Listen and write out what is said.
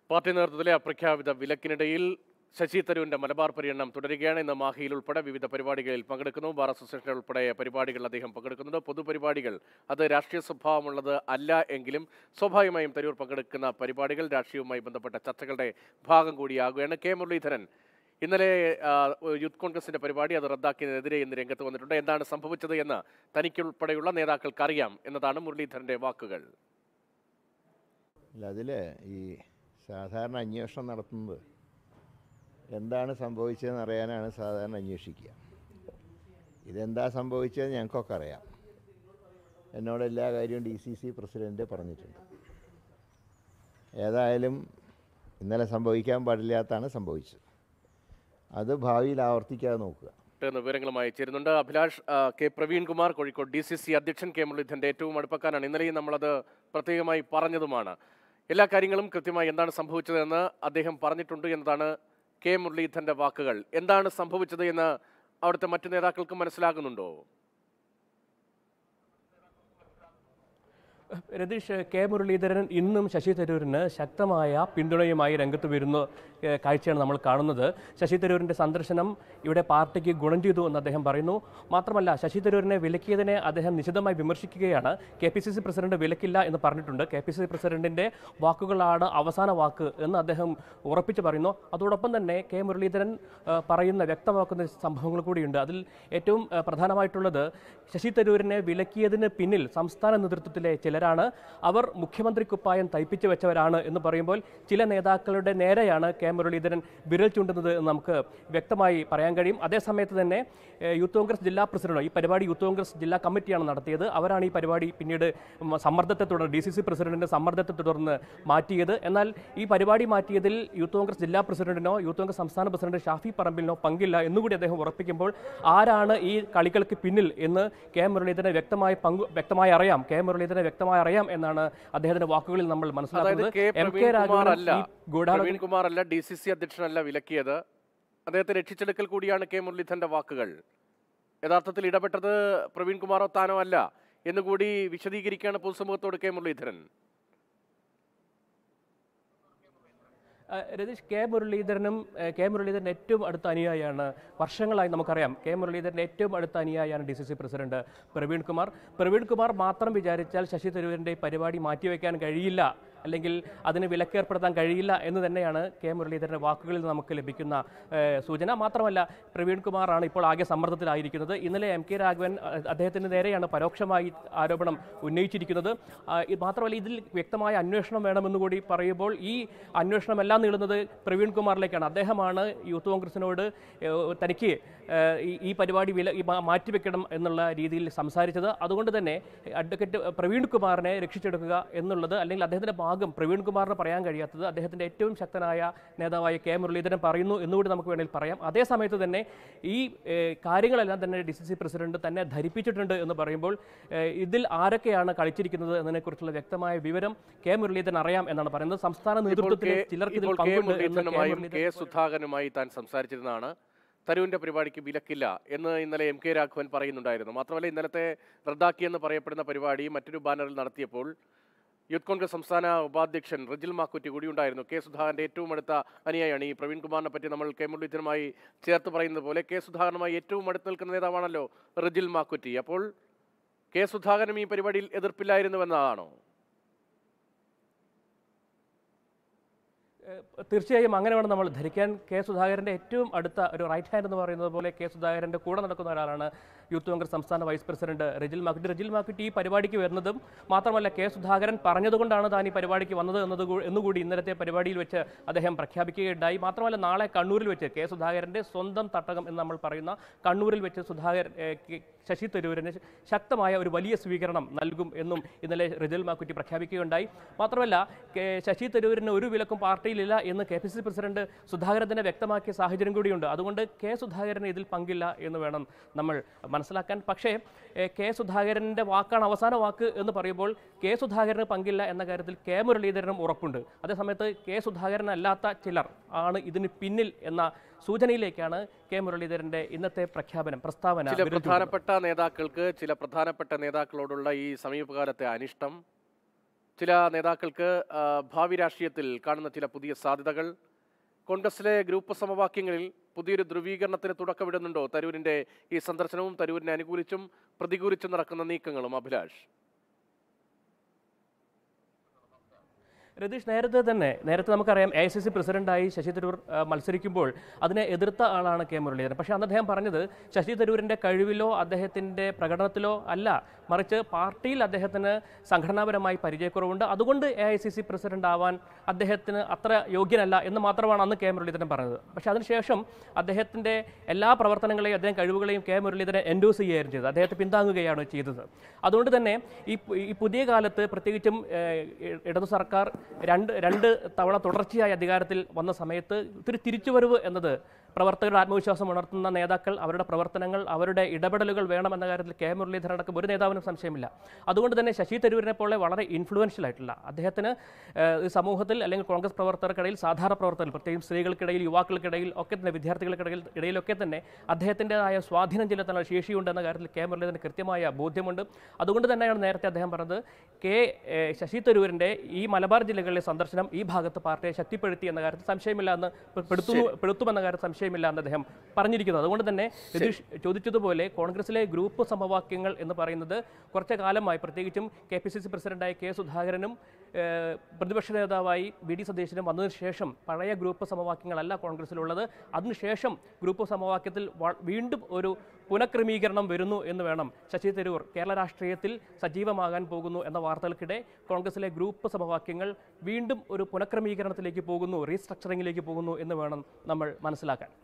Party നേതൃത്വത്തിലെ അപ്രഖ്യാപിത വിലക്കിനിടയിൽ Sasi തരൂരിന്റെ മലബാർ പര്യടനം തുടരുകയാണ് ഇന്ന് മാഹിയിൽ ഉൾപ്പെടെ വിവിധ പരിപാടികളിൽ പങ്കെടുക്കുന്നു ബാർ അസോസിയേഷൻ ഉൾപ്പെടെ പരിപാടികളിൽ അദ്ദേഹം പങ്കെടുക്കുന്നുണ്ട് പൊതുപരിപാടികൾ അത് രാഷ്ട്രീയ സ്വഭാവമുള്ളത് അല്ല എങ്കിലും സ്വാഭാവികമായും തരൂർ പങ്കെടുക്കുന്ന പരിപാടികൾ രാഷ്ട്രീയവുമായി ബന്ധപ്പെട്ട ചർച്ചകളുടെ ഭാഗം കൂടിയാകുകയാണ് കെ മുരളീധരൻ ഇന്നലെ ആ, യൂത്ത് കോൺഗ്രസിന്റെ പരിപാടി അത് റദ്ദാക്കിയതിനെതിരെ ഇന്ന് രംഗത്ത് വന്നിട്ടുണ്ട് എന്താണ് സംഭവിച്ചത് എന്ന് തനിക്കുൾപ്പെടെയുള്ള നേതാക്കൾക്ക് അറിയാം എന്നതാണ് മുരളീധരന്റെ വാക്കുകൾ അല്ല അതിൽ ഈ സാധാരണ അന്വേഷണം നടത്തുന്നത് എന്താണ് സംഭവിച്ചതെന്ന് അറിയാനാണ് സാധാരണ അന്വേഷിക്കുക ഇതെന്താ സംഭവിച്ചതെന്ന് ഞങ്ങൾക്കൊക്കെ അറിയാം എന്നോട് എല്ലാ കാര്യവും ഡി സി സി പ്രസിഡൻറ്റ് പറഞ്ഞിട്ടുണ്ട് ഏതായാലും ഇന്നലെ സംഭവിക്കാൻ പാടില്ലാത്തതാണ് സംഭവിച്ചത് അത് ഭാവിയിൽ ആവർത്തിക്കാതെ നോക്കുക എന്ന വിവരങ്ങളുമായി ചേരുന്നുണ്ട് അഭിലാഷ് ആ, K Praveen Kumar Kozhikode D C C അധ്യക്ഷൻ കെ മുരളീധരന്റെ ഏറ്റവും അടുപ്പക്കാരാണ് ഇന്നലെയും നമ്മളത് പ്രത്യേകമായി പറഞ്ഞതുമാണ് എല്ലാ കാര്യങ്ങളും കൃത്യമായി എന്താണ് സംഭവിച്ചതെന്ന് അദ്ദേഹം പറഞ്ഞിട്ടുണ്ട് എന്നതാണ് കെ മുരളീധരന്റെ വാക്കുകൾ എന്താണ് സംഭവിച്ചത് എന്ന് അവിടുത്തെ മറ്റു നേതാക്കൾക്ക് മനസ്സിലാകുന്നുണ്ടോ രതീഷ് കെ മുരളീധരൻ ഇന്നും ശശി തരൂരിന് ശക്തമായ പിന്തുണയുമായി രംഗത്ത് വരുന്ന ഏഹ്, കാഴ്ചയാണ് നമ്മൾ കാണുന്നത് ശശി തരൂരിൻ്റെ സന്ദർശനം ഇവിടെ പാർട്ടിക്ക് ഗുണം ചെയ്തു എന്ന് അദ്ദേഹം പറയുന്നു മാത്രമല്ല ശശി തരൂരിനെ വിലക്കിയതിനെ അദ്ദേഹം നിശിതമായി വിമർശിക്കുകയാണ് K P C C president വിലക്കില്ല എന്ന് പറഞ്ഞിട്ടുണ്ട് കെ പി സി സി പ്രസിഡന്റിൻ്റെ വാക്കുകളാണ് അവസാന വാക്ക് എന്ന് അദ്ദേഹം ഉറപ്പിച്ച് പറയുന്നു അതോടൊപ്പം തന്നെ കെ മുരളീധരൻ ഏഹ്, പറയുന്ന വ്യക്തമാക്കുന്ന സംഭവങ്ങൾ കൂടിയുണ്ട് അതിൽ ഏറ്റവും ഏഹ്, പ്രധാനമായിട്ടുള്ളത് ശശി തരൂരിനെ വിലക്കിയതിന് പിന്നിൽ സംസ്ഥാന നേതൃത്വത്തിലെ ചിലരാണ് അവർ മുഖ്യമന്ത്രി കുപ്പായം തയ്പ്പിച്ചു വെച്ചവരാണ് എന്ന് പറയുമ്പോൾ ചില നേതാക്കളുടെ നേരെയാണ് കെ മുരളീധരൻ വിരൽ ചൂണ്ടുന്നത് എന്ന് നമുക്ക് വ്യക്തമായി പറയാൻ കഴിയും അതേസമയത്ത് തന്നെ ഏഹ്, യൂത്ത് കോൺഗ്രസ് ജില്ലാ പ്രസിഡന്റ് ഈ പരിപാടി യൂത്ത് കോൺഗ്രസ് ജില്ലാ കമ്മിറ്റിയാണ് നടത്തിയത് അവരാണ് ഈ പരിപാടി പിന്നീട് ഉം, സമ്മർദ്ദത്തെ തുടർന്ന് ഡി സി സി പ്രസിഡന്റിന്റെ സമ്മർദ്ദത്തെ തുടർന്ന് മാറ്റിയത് എന്നാൽ ഈ പരിപാടി മാറ്റിയതിൽ യൂത്ത് കോൺഗ്രസ് ജില്ലാ പ്രസിഡന്റിനോ യൂത്ത് കോൺഗ്രസ് സംസ്ഥാന പ്രസിഡന്റ് ഷാഫി പറമ്പിലിനോ പങ്കില്ല എന്നുകൂടി അദ്ദേഹം ഉറപ്പിക്കുമ്പോൾ ആരാണ് ഈ കളികൾക്ക് പിന്നിൽ എന്ന് കെ മുരളീധരനെ വ്യക്തമായി പങ്കു വ്യക്തമായി അറിയാം കെ മുരളീധരനെ വ്യക്തമായി അറിയാം എന്നാണ് അദ്ദേഹത്തിന്റെ വാക്കുകളിൽ നമ്മൾ അതായത് മനസ്സിലാക്കുന്നത് K M K Praveen Kumar Raghavan അല്ല ഈ ഗൂഢാലോചന പ്രവീൺ കുമാർ അല്ല ഡി സി സി അധ്യക്ഷനല്ല വിലക്കിയത് അദ്ദേഹത്തെ രക്ഷിച്ചെടുക്കൽ കൂടിയാണ് കെ മുരളീധരന്റെ വാക്കുകൾ യഥാർത്ഥത്തിൽ ഇടപെട്ടത് പ്രവീൺ കുമാറോ താനോ അല്ല എന്നുകൂടി വിശദീകരിക്കുകയാണ് പൊതുസമൂഹത്തോട് കെ മുരളീധരൻ ആ, രതീഷ് കെ മുരളീധരനും ഏ, കെ മുരളീധരൻ ഏറ്റവും അടുത്ത അനുയായിയാണ് വർഷങ്ങളായി നമുക്കറിയാം കെ മുരളീധരൻ്റെ ഏറ്റവും അടുത്ത അനുയായിയാണ് D C C president Praveen Kumar Praveen Kumar മാത്രം വിചാരിച്ചാൽ ശശി തരൂരിൻ്റെ ഈ പരിപാടി മാറ്റിവെക്കാൻ കഴിയില്ല അല്ലെങ്കിൽ അതിന് വിലക്കേർപ്പെടുത്താൻ കഴിയില്ല എന്ന് തന്നെയാണ് കെ മുരളീധരൻ്റെ വാക്കുകളിൽ നിന്ന് നമുക്ക് ലഭിക്കുന്ന ഏ, സൂചന മാത്രമല്ല പ്രവീൺ കുമാറാണ് ഇപ്പോൾ ആകെ സമ്മർദ്ദത്തിലായിരിക്കുന്നത് ഇന്നലെ എം കെ രാഘവൻ അ, അദ്ദേഹത്തിന് നേരെയാണ് പരോക്ഷമായി ആരോപണം ഉന്നയിച്ചിരിക്കുന്നത് ആ, ഇത് മാത്രമല്ല ഇതിൽ വ്യക്തമായ അന്വേഷണം വേണമെന്ന് കൂടി പറയുമ്പോൾ ഈ അന്വേഷണം എല്ലാം നീളുന്നത് പ്രവീൺ കുമാറിലേക്കാണ് അദ്ദേഹമാണ് യൂത്ത് കോൺഗ്രസിനോട് ഏഹ്, തനിക്ക് ഏഹ്, ഈ- ഈ പരിപാടി വില ഈ മാ- മാറ്റിവെക്കണം എന്നുള്ള രീതിയിൽ സംസാരിച്ചത് അതുകൊണ്ട് തന്നെ അഡ്വക്കേറ്റ് പ്രവീൺ കുമാറിനെ രക്ഷിച്ചെടുക്കുക എന്നുള്ളത് അല്ലെങ്കിൽ അദ്ദേഹത്തിൻ്റെ ഭാഗം പ്രവീൺ കുമാറിന് പറയാൻ കഴിയാത്തത് അദ്ദേഹത്തിൻ്റെ ഏറ്റവും ശക്തനായ നേതാവായ കെ മുരളീധരൻ പറയുന്നു എന്നുകൂടി നമുക്ക് വേണമെങ്കിൽ പറയാം അതേ സമയത്ത് തന്നെ ഈ ഏഹ്, കാര്യങ്ങളെല്ലാം തന്നെ ഡി സി സി പ്രസിഡന്റ് തന്നെ ധരിപ്പിച്ചിട്ടുണ്ട് എന്ന് പറയുമ്പോൾ ഏഹ്, ഇതിൽ ആരൊക്കെയാണ് കളിച്ചിരിക്കുന്നത് എന്നതിനെക്കുറിച്ചുള്ള വ്യക്തമായ വിവരം കെ മുരളീധരൻ അറിയാം എന്നാണ് പറയുന്നത് സംസ്ഥാന ഇപ്പോൾ നേതൃത്വത്തിലെ കെ- ചിലർക്ക് ഇതിൽ ഇപ്പോൾ കെ പങ്കുണ്ട് എന്ന് കെ മുരളീധരനുമായും മുരളീധരൻ കെ സുധാകരനുമായി താൻ സംസാരിച്ചിരുന്നതാണ് തരൂരിന്റെ പരിപാടിക്ക് വിലക്കില്ല എന്ന് ഇന്നലെ എം കെ രാഘവൻ പറയുന്നുണ്ടായിരുന്നു മാത്രമല്ല ഇന്നലത്തെ റദ്ദാക്കിയെന്ന് പറയപ്പെടുന്ന പരിപാടി മറ്റൊരു ബാനറിൽ നടത്തിയപ്പോൾ യൂത്ത് കോൺഗ്രസ് സംസ്ഥാന ഉപാധ്യക്ഷൻ റിജിൽ മാക്കുറ്റി കൂടി ഉണ്ടായിരുന്നു കെ സുധാകരന്റെ ഏറ്റവും അടുത്ത അനുയായിയാണ് ഈ പ്രവീൺ കുമാറിനെ പറ്റി നമ്മൾ കെ മുരളീധരനുമായി ചേർത്ത് പറയുന്നത് പോലെ കെ സുധാകരനുമായി ഏറ്റവും അടുത്ത് നിൽക്കുന്ന നേതാവാണല്ലോ റിജിൽ മാക്കുറ്റി അപ്പോൾ കെ സുധാകരനും ഈ പരിപാടിയിൽ എതിർപ്പില്ലായിരുന്നുവെന്നതാണോ ഏഹ് തീർച്ചയായും അങ്ങനെ വേണം നമ്മൾ ധരിക്കാൻ കെ സുധാകരൻ്റെ ഏറ്റവും അടുത്ത ഒരു റൈറ്റ് ഹാൻഡ് എന്ന് പറയുന്നത് പോലെ കെ സുധാകരൻ്റെ കൂടെ നടക്കുന്ന ഒരാളാണ് യൂത്ത് കോൺഗ്രസ് സംസ്ഥാന വൈസ് പ്രസിഡന്റ് റജിൽ മാക്കുട്ടി റജിൽ മാക്കുട്ടി ഈ പരിപാടിക്ക് വരുന്നതും മാത്രമല്ല കെ സുധാകരൻ പറഞ്ഞതുകൊണ്ടാണ് താൻ ഈ പരിപാടിക്ക് വന്നത് എന്നത് കൂ- എന്നുകൂടി ഇന്നലത്തെ പരിപാടിയിൽ വെച്ച് അദ്ദേഹം പ്രഖ്യാപിക്കുകയുണ്ടായി മാത്രമല്ല നാളെ കണ്ണൂരിൽ വെച്ച് കെ സുധാകരൻ്റെ സ്വന്തം തട്ടകം എന്ന് നമ്മൾ പറയുന്ന കണ്ണൂരിൽ വെച്ച് സുധാകരൻ ഏഹ്, കെ- ശശി തരൂരിന് ശക്തമായ ഒരു വലിയ സ്വീകരണം നൽകും എന്നും ഇന്നലെ റിജൽ മാക്കുറ്റി പ്രഖ്യാപിക്കുകയുണ്ടായി മാത്രമല്ല കെ- ശശി തരൂരിന് ഒരു വിലക്കും പാർട്ടിയിലില്ല എന്ന് K P C C president Sudhakaran തന്നെ വ്യക്തമാക്കിയ സാഹചര്യം കൂടിയുണ്ട് അതുകൊണ്ട് കെ സുധാകരന് ഇതിൽ പങ്കില്ല എന്ന് വേണം നമ്മൾ മനസ്സിലാക്കാൻ പക്ഷേ എ, കെ സുധാകരൻ്റെ വാക്കാണ് അവസാന വാക്ക് എന്ന് പറയുമ്പോൾ കെ സുധാകരന് പങ്കില്ല എന്ന കാര്യത്തിൽ കെ മുരളീധരനും ഉറപ്പുണ്ട് അതേസമയത്ത് കെ സുധാകരനല്ലാത്ത ചിലർ ആണ് ഇതിന് പിന്നിൽ എന്ന സൂചനയിലേക്കാണ് കെ മുരളീധരന്റെ ഇന്നത്തെ പ്രഖ്യാപനം പ്രസ്താവന ചില വിരൽ ചൂണ്ടുന്നത്. പ്രധാനപ്പെട്ട നേതാക്കൾക്ക് ചില പ്രധാനപ്പെട്ട നേതാക്കളോടുള്ള ഈ സമീപകാലത്തെ അനിഷ്ടം ചില നേതാക്കൾക്ക് ആ, ഭാവി രാഷ്ട്രീയത്തിൽ കാണുന്ന ചില പുതിയ സാധ്യതകൾ കോൺഗ്രസിലെ ഗ്രൂപ്പ് സമവാക്യങ്ങളിൽ പുതിയൊരു ധ്രുവീകരണത്തിന് തുടക്കമിടുന്നുണ്ടോ തരൂരിന്റെ ഈ സന്ദർശനവും തരൂരിനെ അനുകൂലിച്ചും പ്രതികൂലിച്ചും നടക്കുന്ന നീക്കങ്ങളും അഭിലാഷ് രതീഷ് നേരത്തെ തന്നെ നേരത്തെ നമുക്കറിയാം എ ഐ സി സി പ്രസിഡന്റായി ശശി തരൂർ ആ, മത്സരിക്കുമ്പോൾ അതിനെ എതിർത്ത ആളാണ് കെ മുരളീധരൻ പക്ഷേ അന്ന് അദ്ദേഹം പറഞ്ഞത് ശശി തരൂരിൻ്റെ കഴിവിലോ അദ്ദേഹത്തിൻ്റെ പ്രകടനത്തിലോ അല്ല മറിച്ച് പാർട്ടിയിൽ അദ്ദേഹത്തിന് സംഘടനാപരമായി പരിചയക്കുറവുണ്ട് അതുകൊണ്ട് A I C C president ആവാൻ അദ്ദേഹത്തിന് അത്ര യോഗ്യനല്ല എന്ന് മാത്രമാണ് അന്ന് കെ മുരളീധരൻ പറഞ്ഞത് പക്ഷേ അതിനുശേഷം അദ്ദേഹത്തിൻ്റെ എല്ലാ പ്രവർത്തനങ്ങളെയും അദ്ദേഹം കഴിവുകളെയും കെ മുരളീധരൻ എൻഡോസ് ചെയ്യുകയായിരുന്നു ചെയ്തത് അദ്ദേഹത്തെ പിന്താങ്ങുകയാണ് ചെയ്തത് അതുകൊണ്ട് തന്നെ ഈ പു- ഈ പുതിയ കാലത്ത് പ്രത്യേകിച്ചും ഏഹ്, ഇ- ഇടതു സർക്കാർ രണ്ട് രണ്ട് തവണ തുടർച്ചയായി അധികാരത്തിൽ വന്ന സമയത്ത് ഇത്തിരി തിരിച്ചുവരവ് എന്നത് പ്രവർത്തകരുടെ ആത്മവിശ്വാസം ഉണർത്തുന്ന നേതാക്കൾ അവരുടെ പ്രവർത്തനങ്ങൾ അവരുടെ ഇടപെടലുകൾ വേണമെന്ന കാര്യത്തിൽ കെ മുരളീധരൻ അടക്കം ഒരു നേതാവിനും സംശയമില്ല അതുകൊണ്ട് തന്നെ ശശി തരൂരിനെ പോലെ വളരെ ഇൻഫ്ലുവൻഷ്യൽ ആയിട്ടുള്ള അദ്ദേഹത്തിന് ഏഹ്, ഈ സമൂഹത്തിൽ അല്ലെങ്കിൽ കോൺഗ്രസ് പ്രവർത്തകർക്കിടയിൽ സാധാരണ പ്രവർത്തകർ പ്രത്യേകിച്ച് സ്ത്രീകൾക്കിടയിൽ യുവാക്കൾക്കിടയിൽ ഒക്കെ തന്നെ വിദ്യാർത്ഥികൾക്കിടയിൽ ഇടയിലൊക്കെ തന്നെ അദ്ദേഹത്തിൻ്റെതായ സ്വാധീനം ചെലുത്താനുള്ള ശേഷിയുണ്ടെന്ന കാര്യത്തിൽ കെ മുരളീധരന് കൃത്യമായ ബോധ്യമുണ്ട് അതുകൊണ്ട് തന്നെയാണ് നേരത്തെ അദ്ദേഹം പറഞ്ഞത് കെ ഏഹ്, ശശി തരൂരിൻ്റെ ഈ മലബാർ ജില്ലകളിലെ സന്ദർശനം ഈ ഭാഗത്ത് പാർട്ടിയെ ശക്തിപ്പെടുത്തി എന്ന കാര്യത്തിൽ സംശയമില്ല എന്ന് പെ- പെടുത്തുന്നു പെടുത്തുമെന്ന കാര്യത്തിൽ സംശയമില്ല എന്ന് അദ്ദേഹം പറഞ്ഞിരിക്കുന്നു അതുകൊണ്ട് തന്നെ രതീഷ് ചോദിച്ചതുപോലെ കോൺഗ്രസിലെ ഗ്രൂപ്പ് സമവാക്യങ്ങൾ എന്ന് പറയുന്നത് കുറച്ച് കാലമായി പ്രത്യേകിച്ചും കെ പി സി സി പ്രസിഡന്റായ കെ സുധാകരനും ഏഹ്, പ്രതിപക്ഷ നേതാവായി വി ഡി സതീശനും വന്നതിന് ശേഷം പഴയ ഗ്രൂപ്പ് സമവാക്യങ്ങളല്ല കോൺഗ്രസിലുള്ളത് അതിനുശേഷം ഗ്രൂപ്പ് സമവാക്യത്തിൽ വ- വീണ്ടും ഒരു പുനഃക്രമീകരണം വരുന്നു എന്ന് വേണം ശശി തരൂർ കേരള രാഷ്ട്രീയത്തിൽ സജീവമാകാൻ പോകുന്നു എന്ന വാർത്തകൾക്കിടെ കോൺഗ്രസിലെ ഗ്രൂപ്പ് സമവാക്യങ്ങൾ വീണ്ടും ഒരു പുനഃക്രമീകരണത്തിലേക്ക് പോകുന്നു റീസ്ട്രക്ചറിങ്ങിലേക്ക് പോകുന്നു എന്ന് വേണം നമ്മൾ മനസ്സിലാക്കാൻ